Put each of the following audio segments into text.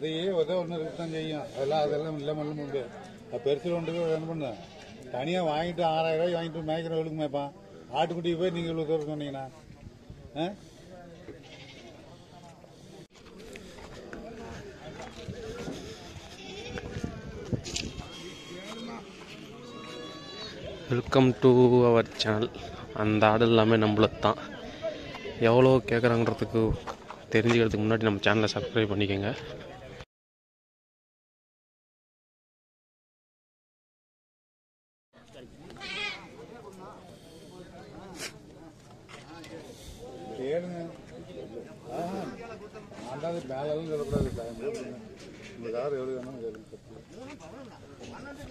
அதையே உதவ ஒன்று இருக்கத்தான் செய்யும் அதெல்லாம் அதெல்லாம் இல்லாமல் உண்டு அது பெருசில் ஒன்று என்ன பண்ண தனியாக வாங்கிட்டு ஆறாயிரம் ரூபாய் வாங்கிட்டு மேய்க்கிறவங்களுக்கு மேய்ப்பான் ஆட்டுக்குட்டி போய் நீங்கள் இவ்வளோ தூரம் சொன்னீங்கன்னா uh welcome to our channel அந்த ஆடு எல்லாமே நம்மளது தான் எவ்வளோ கேட்குறாங்கிறதுக்கு தெரிஞ்சுக்கிறதுக்கு முன்னாடி நம்ம சேனலை சப்ஸ்கிரைப் பண்ணிக்கோங்க கேளுங்க ஆஹா நான் தான் அது மேலெல்லாம் சொல்லக்கூடாது டைம் உங்களுக்கு யார் எவ்வளோ வேணும் கேளுங்க தப்பு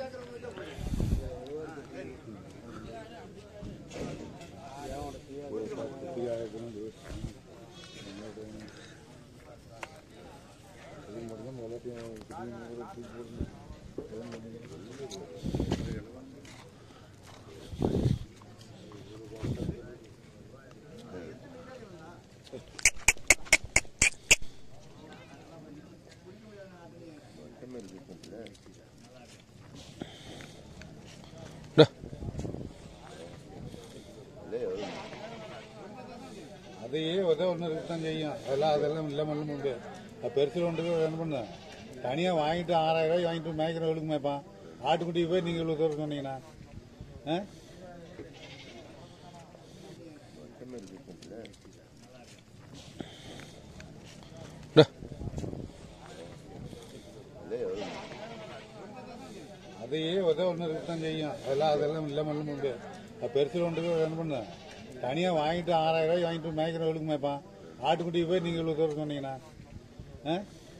அதையே உதவ ஒன்று இருக்கத்தான் செய்யும் அதெல்லாம் அதெல்லாம் இல்லாமல் உண்டு அது பெருசில் ஒன்று என்ன பண்ண தனியாக வாங்கிட்டு ஆறாயிரம் ரூபாய் வாங்கிட்டு மேய்க்கிறவங்களுக்கு மேய்ப்பான் ஆட்டுக்குட்டி போய் நீங்கள் இவ்வளோ தூரம் சொன்னீங்கன்னா ஆ அதையே உதவ ஒன்று இருக்கத்தான் செய்யும் அதெல்லாம் அதெல்லாம் இல்லாமல் உண்டு அது பெருசில் ஒன்று என்ன பண்ண தனியாக வாங்கிட்டு ஆறாயிரம் ரூபாய் வாங்கிட்டு மேய்க்கிறவங்களுக்கு மேய்ப்பான் ஆட்டுக்குட்டி போய் நீங்கள் இவ்வளோ தூரம் சொன்னீங்கன்னா ஆ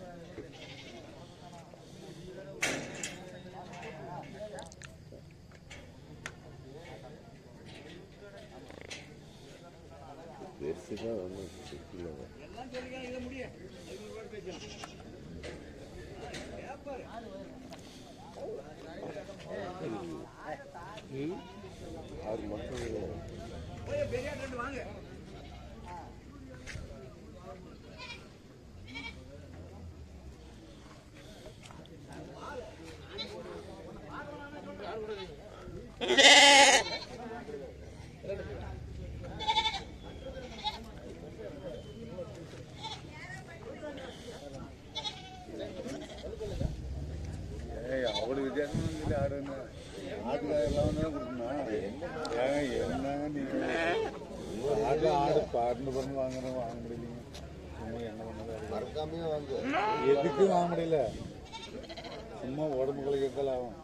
ஏய் அவளுக்கு வித்தியாசம் இல்லை ஆடு என்ன ஆட்டுக்கார எல்லாம் தான் கொடுக்கணும் ஏங்க என்னங்க நீங்க ஆடு ஆடு பறந்து பறந்து வாங்குறோம் வாங்க முடியலைங்க சும்மா என்ன பண்ணது மறக்காமே வாங்க எதுக்கும் வாங்க முடியல சும்மா உடம்பு கலைக்கிறதால ஆகும்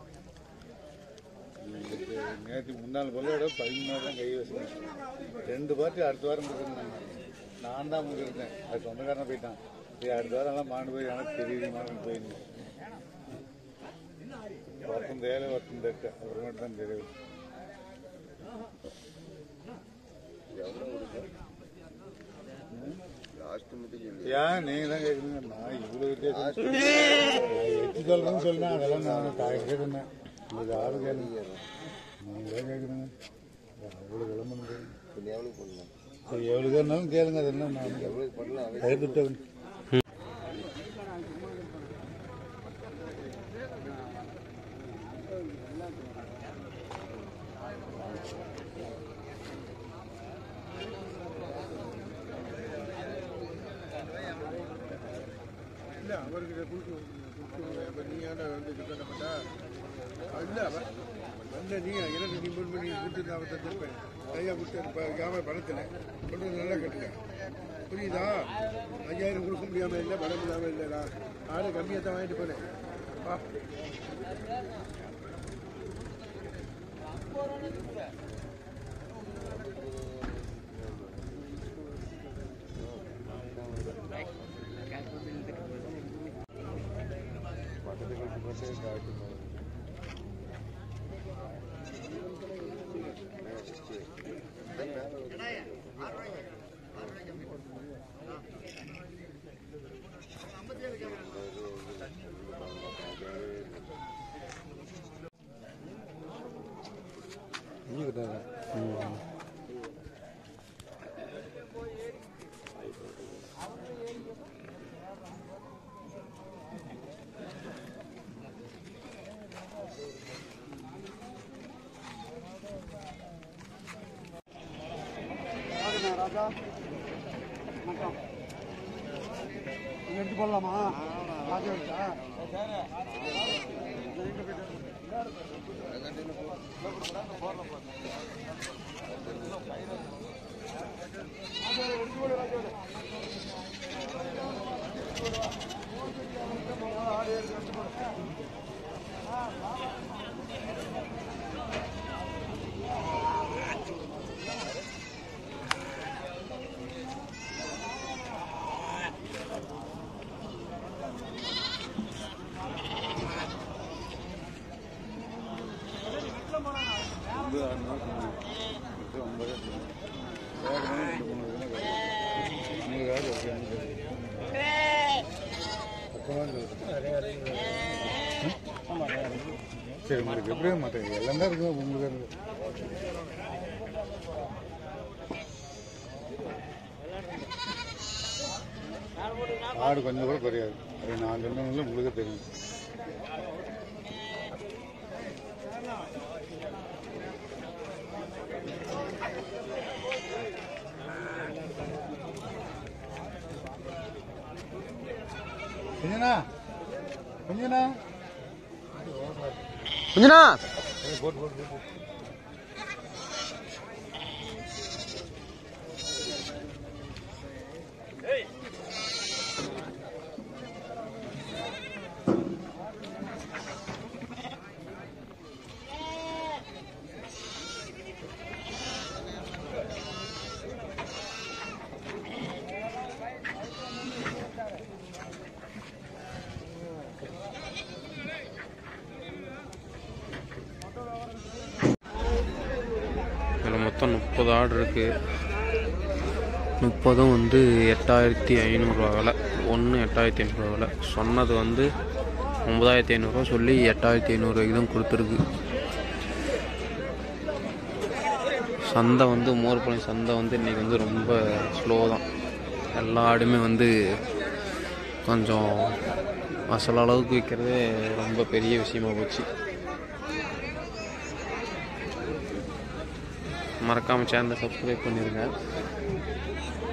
நேற்று முன்னாள் கொள்ளையோட பதிமூணு தான் கை வச்சுருந்தேன் ரெண்டு பார்ட்டி அடுத்த வாரம் கொடுத்துருந்தாங்க நான் தான் முடிச்சிருந்தேன் அது சொந்தக்காரன் போயிட்டான் சரி அடுத்த வாரம் எல்லாம் மாண்டு போய் எனக்கு தெரியுது மாண்டு போயிருந்தேன் ஒருத்தன் தேவை ஒருத்தன் தெற்கு அப்புறமேட்டு தான் தெரியும் ஏன் நீங்க தான் கேட்குறீங்க நான் இவ்வளோ வித்தியாசம் எட்டு சொல்றேன்னு சொல்லுவேன் அதெல்லாம் நான் காய்கறி சொன்னேன் உங்களுக்கு யாரும் கேளுங்க நீங்க தான் கேட்குறீங்க அவ்வளோ விளம்பரம் சரி எவ்வளோ வேணாலும் கேளுங்க அதெல்லாம் நான் கைவிட்டு இல்ல அவருக்கு கொடுத்து இப்போ நீ ஏன்னா வந்து இது பண்ண மாட்டா இல்லை வந்த நீ எனக்கு நீ முன் பண்ணி கொடுத்து நான் தந்துருப்பேன் கையா கொடுத்து இப்போ வியாபார பணத்தில் கொண்டு வந்து நல்லா கட்டுங்க புரியுதா ஐயாயிரம் கொடுக்க முடியாமல் இல்லை பணம் இல்லாமல் இல்லைடா ஆடு கம்மியாக தான் வாங்கிட்டு போனேன் வா எடுத்து போடலாமா பாத்து எடுத்தா வந்து ஆறு நாள் சொன்னாங்க. இப்போ ஒன்பதே சொன்னாங்க. வேகமாக ரெண்டு மூணு இதுனா கிடைக்கும். மூணு கார் இருக்கு, அஞ்சு கார் இருக்கு. பக்கமா இருக்குது. சரி உங்களுக்கு எப்படியே மாட்டேங்க எல்லாம் தான் இருக்கு உங்களுக்கு தான் இருக்கு ஆடு கொஞ்சம் கூட குறையாது அது நான் சொன்னவங்களும் உங்களுக்கு தெரியும் குஞ்சனா குஞ்சனா குஞ்சனா போட்டு போட்டு போட்டு இதில் மொத்தம் முப்பது ஆடு இருக்குது முப்பதும் வந்து எட்டாயிரத்தி ஐநூறுரூவா விலை ஒன்று எட்டாயிரத்தி ஐநூறுரூவா விலை சொன்னது வந்து ஒம்பதாயிரத்தி ஐநூறுரூவா சொல்லி எட்டாயிரத்தி ஐநூறுரூவாய்க்கு தான் கொடுத்துருக்கு சந்தை வந்து மோர்பாளையம் சந்தை வந்து இன்றைக்கி வந்து ரொம்ப ஸ்லோ தான் எல்லா ஆடுமே வந்து கொஞ்சம் அசல் அளவுக்கு விற்கிறதே ரொம்ப பெரிய விஷயமா போச்சு மறக்காமல் சேனலை சப்ஸ்கிரைப் பண்ணிடுங்க